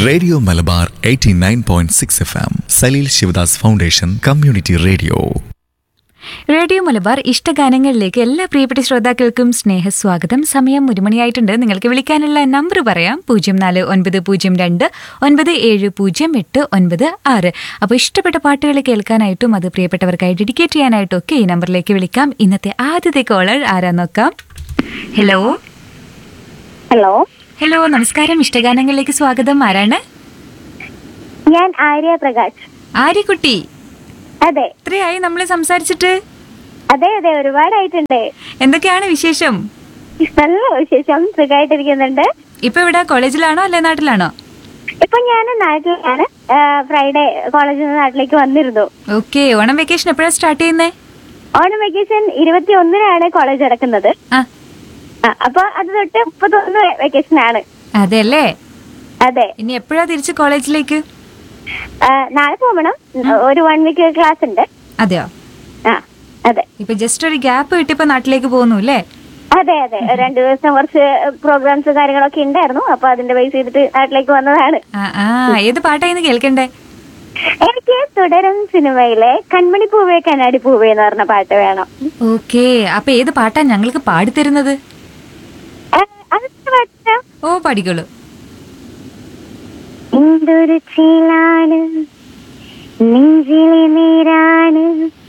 radio Malabar 89.6 F M Saleel Sivadas foundation community radio radio Malabar ഇഷ്ടഗാനങ്ങളിലേക്ക് എല്ലാ പ്രിയപ്പെട്ട ശ്രോതാക്കൾക്കും സ്നേഹസ്വാഗതം സമയം ഒരു മണിയായിട്ടുണ്ട് നിങ്ങൾക്ക് വിളിക്കാനുള്ള നമ്പർ പറയാം പൂജ്യം നാല് ഒൻപത് പൂജ്യം രണ്ട് ഒൻപത് ഏഴ് പൂജ്യം എട്ട് ഒൻപത് ആറ് അപ്പോൾ ഇഷ്ടപ്പെട്ട പാട്ടുകൾ കേൾക്കാനായിട്ടും അത് പ്രിയപ്പെട്ടവർക്കായി ഡെഡിക്കേറ്റ് ചെയ്യാനായിട്ടും ഒക്കെ ഈ നമ്പറിലേക്ക് വിളിക്കാം ഇന്നത്തെ ആദ്യത്തെ കോളർ ആരാ നോക്കാം ഹലോ ഹലോ ഹലോ നമസ്കാരം ഇഷ്ടഗാനങ്ങളിലേക്ക് സ്വാഗതം ആരാണ് ഞാൻ ആര്യ പ്രകാശ് ആര്യക്കുട്ടി അതെ എത്രയായി നമ്മൾ സംസാരിച്ചിട്ട് അതെ അതെ ഒരുപാടായിട്ടുണ്ട് എന്തൊക്കെയാണ് വിശേഷം നല്ല വിശേഷം സുഖമായിട്ടിരിക്കുന്നുണ്ട് ഇപ്പൊ ഇവിടെ കോളേജിലാണോ അല്ലെ നാട്ടിലാണോ ഇപ്പൊ ഞാൻ നാട്ടിലാണ് ആ, ഫ്രൈഡേ കോളേജിൽ നിന്ന് നാട്ടിലേക്ക് വന്നിരുന്നു ഓക്കെ ഓണം വെക്കേഷൻ എപ്പോഴാണ് സ്റ്റാർട്ട് ചെയ്യുന്നേ ഓണം വെക്കേഷൻ ഇരുപത്തി ഒന്നിനാണ് കോളേജ് അടക്കുന്നത് ആ ആ, അപ്പൊ അത് തൊട്ട് മുപ്പത്തൊന്ന് വെക്കേഷൻ ആണ് അതെ അല്ലേ അതെ ഇനി എപ്പോഴാ തിരിച്ച് കോളേജിലേക്ക് ആ, നാളെ പോകണം ഒരു വൺ വീക്ക് ക്ലാസ് ഉണ്ട് അതെയോ ആ അതെ ഇപ്പൊ ജസ്റ്റ് ഒരു ഗ്യാപ്പ് കിട്ടിയപ്പോ നാട്ടിലേക്ക് പോകുന്നു അല്ലേ അതെ അതെ രണ്ടു ദിവസം കുറച്ച് പ്രോഗ്രാംസ് കാര്യങ്ങളൊക്കെ ഉണ്ടായിരുന്നു അപ്പൊ അതിന്റെ ബേസ് ചെയ്തിട്ട് നാട്ടിലേക്ക് വന്നതാണ് ആ ആ ഏത് പാട്ടായിന്ന് കേൾക്കണ്ടേ എനിക്ക് തുടരും സിനിമയിലെ കൺമണി പൂവേ കണ്ണാടി പൂവേ എന്ന് പറഞ്ഞ പാട്ട് വേണം ഓക്കെ അപ്പൊ ഏത് പാട്ടാ ഞങ്ങൾക്ക് പാടിത്തരുന്നത് ആ, അതെന്താ പാട്ട് ഓ പാടിക്കോളൂ എന്തൊരു ചീലാണ് നെഞ്ചിലെ നീരാണ്